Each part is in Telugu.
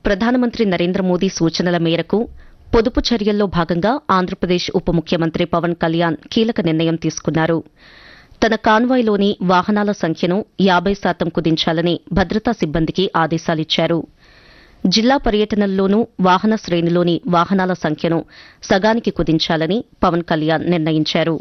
ప్రధానమంత్రి నరేంద్ర మోదీ సూచనల మేరకు పొదుపు చర్యల్లో భాగంగా ఆంధ్రప్రదేశ్ ఉప ముఖ్యమంత్రి పవన్ కళ్యాణ్ కీలక నిర్ణయం తీసుకున్నారు తన కాన్వాయ్లోని వాహనాల సంఖ్యను యాబై శాతం కుదించాలని భద్రతా సిబ్బందికి ఆదేశాలిచ్చారు జిల్లా పర్యటనల్లోనూ వాహన శ్రేణిలోని వాహనాల సంఖ్యను సగానికి కుదించాలని పవన్ కళ్యాణ్ నిర్ణయించారు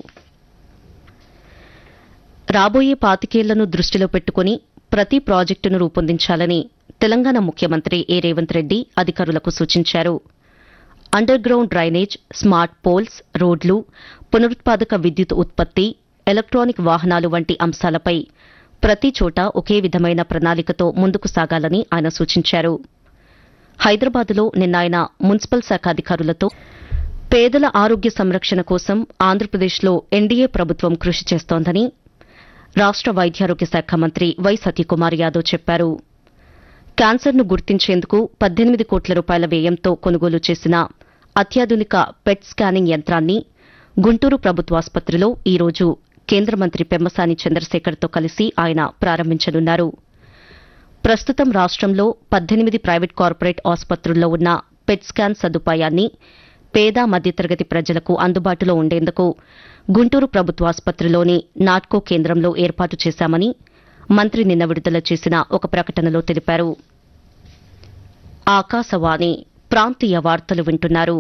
రాబోయే పాతికేళ్లను దృష్టిలో పెట్టుకుని ప్రతి ప్రాజెక్టును రూపొందించాలని తెలంగాణ ముఖ్యమంత్రి ఏ రేవంత్ రెడ్డి అధికారులకు సూచించారు underground drainage smart poles రోడ్లు పునరుత్పాదక విద్యుత్ ఉత్పత్తి ఎలక్ట్రానిక్ వాహనాలు వంటి అంశాలపై ప్రతి చోట ఒకే విధమైన ప్రణాళికతో ముందుకు సాగాలని ఆయన సూచించారు హైదరాబాద్లో నిన్న ఆయన మున్సిపల్ శాఖ అధికారులతో పేదల ఆరోగ్య సంరక్షణ కోసం ఆంధ్రప్రదేశ్లో ఎన్డీఏ ప్రభుత్వం కృషి చేస్తోందని రాష్ట వైద్యారోగ్య శాఖ మంత్రి వై సత్యకుమార్ యాదవ్ చెప్పారు క్యాన్సర్ను గుర్తించేందుకు పద్దెనిమిది కోట్ల రూపాయల వ్యయంతో కొనుగోలు చేసిన అత్యాధునిక పెట్ స్కానింగ్ యంత్రాన్ని గుంటూరు ప్రభుత్వాసుపత్రిలో ఈ రోజు కేంద్ర మంత్రి పెమ్మసాని చంద్రశేఖర్తో కలిసి ఆయన ప్రారంభించనున్నారు ప్రస్తుతం రాష్టంలో పద్దెనిమిది ప్రైవేట్ కార్పొరేట్ ఆసుపత్రుల్లో ఉన్న పెట్ స్కాన్ సదుపాయాన్ని పేద మధ్యతరగతి ప్రజలకు అందుబాటులో ఉండేందుకు గుంటూరు ప్రభుత్వాసుపత్రిలోని నాట్కో కేంద్రంలో ఏర్పాటు చేశామని మంత్రి నిన్న విడుదల చేసిన ఒక ప్రకటనలో తెలిపారు ఆకాశవాణి ప్రాంతీయ వార్తలు వింటున్నారు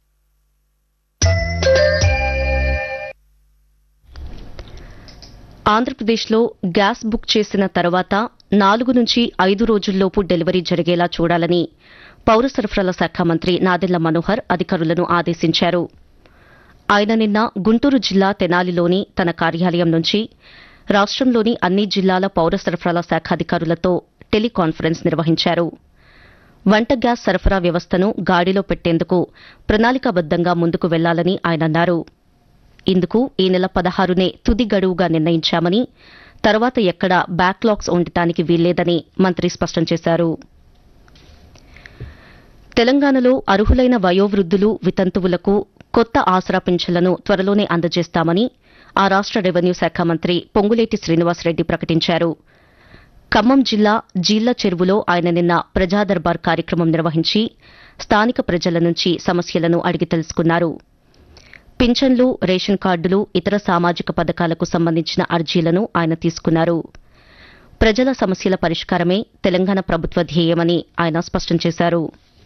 ఆంధ్రప్రదేశ్లో గ్యాస్ బుక్ చేసిన తర్వాత నాలుగు నుంచి ఐదు రోజుల్లోపు డెలివరీ జరిగేలా చూడాలని పౌర సరఫరాల శాఖ మంత్రి నాదెళ్ల మనోహర్ అధికారులను ఆదేశించారు ఆయన నిన్న గుంటూరు జిల్లా తెనాలిలోని తన కార్యాలయం నుంచి రాష్టంలోని అన్ని జిల్లాల పౌర సరఫరాల శాఖ అధికారులతో టెలికాన్ఫరెన్స్ నిర్వహించారు వంట గ్యాస్ సరఫరా వ్యవస్థను గాడిలో పెట్టేందుకు ప్రణాళికాబద్దంగా ముందుకు వెళ్లాలని ఆయన అన్నారు ఇందుకు ఈ నెల పదహారునే తుది గడువుగా నిర్ణయించామని తర్వాత ఎక్కడా బ్యాక్లాగ్స్ ఉండటానికి వీల్లేదని మంత్రి స్పష్టం చేశారు తెలంగాణలో అర్హులైన వయోవృద్దులు వితంతువులకు కొత్త ఆసరా పింఛన్లను త్వరలోనే అందజేస్తామని ఆ రాష్ట రెవెన్యూ శాఖ మంత్రి పొంగులేటి శ్రీనివాసరెడ్డి ప్రకటించారు ఖమ్మం జిల్లా జీళ్ల చెరువులో ఆయన నిన్న ప్రజా దర్బార్ కార్యక్రమం నిర్వహించి స్థానిక ప్రజల నుంచి సమస్యలను అడిగి తెలుసుకున్నారు పింఛన్లు రేషన్ కార్డులు ఇతర సామాజిక పథకాలకు సంబంధించిన అర్జీలను ఆయన తీసుకున్నారు ప్రజల సమస్యల పరిష్కారమే తెలంగాణ ప్రభుత్వ ధ్యేయమని ఆయన స్పష్టం చేశారు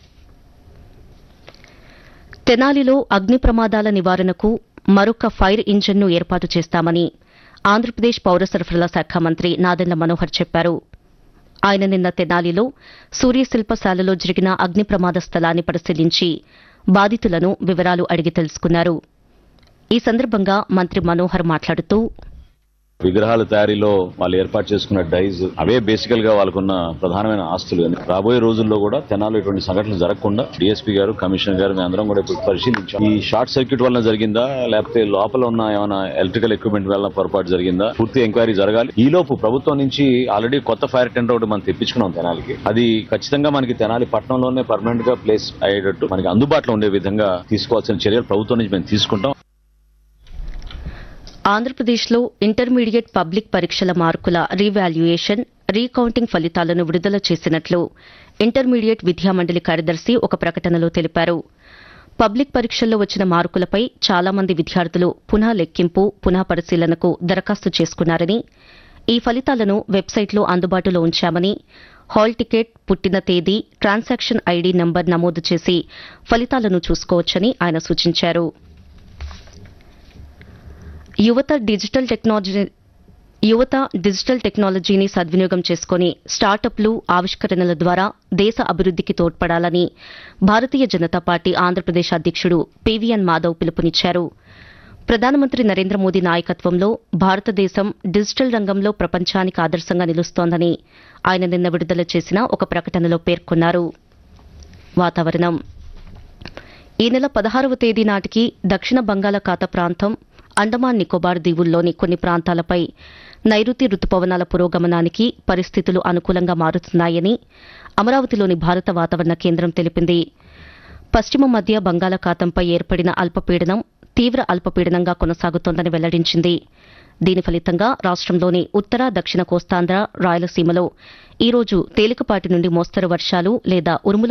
తెనాలిలో అగ్ని ప్రమాదాల నివారణకు మరొక ఫైర్ ఇంజన్ను ఏర్పాటు చేస్తామని ఆంధ్రప్రదేశ్ పౌర సరఫరాల శాఖ మంత్రి నాదెళ్ల మనోహర్ చెప్పారు ఆయన నిన్న తెనాలిలో సూర్యశిల్పశాలలో జరిగిన అగ్ని ప్రమాద స్థలాన్ని పరిశీలించి బాధితులను వివరాలు అడిగి తెలుసుకున్నారు ఈ సందర్భంగా మంత్రి మనోహర్ మాట్లాడుతూ విగ్రహాల తయారీలో వాళ్ళు ఏర్పాటు చేసుకున్న డైజ్ అవే బేసికల్ గా వాళ్ళకున్న ప్రధానమైన ఆస్తులు అని రాబోయే రోజుల్లో కూడా తెనాలు ఇటువంటి సంఘటనలు జరగకుండా డిఎస్పీ గారు కమిషనర్ గారు మేము అందరం కూడా ఇప్పుడు పరిశీలించాం ఈ షార్ట్ సర్క్యూట్ వల్ల జరిగిందా లేకపోతే లోపల ఉన్న ఏమైనా ఎలక్ట్రికల్ ఎక్విప్మెంట్ వల్ల పొరపాటు జరిగిందా పూర్తి ఎంక్వైరీ జరగాలి ఈ లోపు ప్రభుత్వం నుంచి ఆల్రెడీ కొత్త ఫైర్ టెండర్ ఒకటి మనం తెప్పించుకున్నాం తెనాలికి అది ఖచ్చితంగా మనకి తెనాలి పట్టణంలోనే పర్మనెంట్ గా ప్లేస్ అయ్యేటట్టు మనకి అందుబాటులో ఉండే విధంగా తీసుకోవాల్సిన చర్యలు ప్రభుత్వం నుంచి మేము తీసుకుంటాం ఆంధ్రప్రదేశ్లో ఇంటర్మీడియట్ పబ్లిక్ పరీక్షల మార్కుల రీవాల్యుయేషన్ రీకౌంటింగ్ ఫలితాలను విడుదల చేసినట్లు ఇంటర్మీడియట్ విద్యామండలి కార్యదర్శి ఒక ప్రకటనలో తెలిపారు పబ్లిక్ పరీక్షల్లో వచ్చిన మార్కులపై చాలా మంది విద్యార్థులు పునః లెక్కింపు పునః పరిశీలనకు దరఖాస్తు చేసుకున్నారని ఈ ఫలితాలను వెబ్సైట్లో అందుబాటులో ఉంచామని హాల్ టికెట్ పుట్టిన తేదీ ట్రాన్సాక్షన్ ఐడీ నంబర్ నమోదు చేసి ఫలితాలను చూసుకోవచ్చని ఆయన సూచించారు యువత డిజిటల్ టెక్నాలజీ యువత డిజిటల్ టెక్నాలజీని సద్వినియోగం చేసుకుని స్టార్టప్లు ఆవిష్కరణల ద్వారా దేశ అభివృద్దికి తోడ్పడాలని భారతీయ జనతా పార్టీ ఆంధ్రప్రదేశ్ అధ్యక్షుడు పీవీఎన్ మాధవ్ పిలుపునిచ్చారు ప్రధానమంత్రి నరేంద్ర మోదీ నాయకత్వంలో భారతదేశం డిజిటల్ రంగంలో ప్రపంచానికి ఆదర్శంగా నిలుస్తోందని ఆయన నిన్న విడుదల చేసిన ఒక ప్రకటనలో పేర్కొన్నారు వాతావరణం ఈ నెల పదహారవ తేదీ నాటికి దక్షిణ బంగాళాఖాత ప్రాంతం అండమాన్ నికోబార్ దీవుల్లోని కొన్ని ప్రాంతాలపై నైరుతి రుతుపవనాల పురోగమనానికి పరిస్థితులు అనుకూలంగా మారుతున్నాయని అమరావతిలోని భారత వాతావరణ కేంద్రం తెలిపింది పశ్చిమ మధ్య బంగాళాఖాతంపై ఏర్పడిన అల్పపీడనం తీవ్ర అల్పపీడనంగా కొనసాగుతోందని వెల్లడించింది దీని ఫలితంగా రాష్టంలోని ఉత్తర దక్షిణ కోస్తాంధ్ర రాయలసీమలో ఈ రోజు తేలికపాటి నుండి మోస్తరు వర్షాలు లేదా ఉరుముల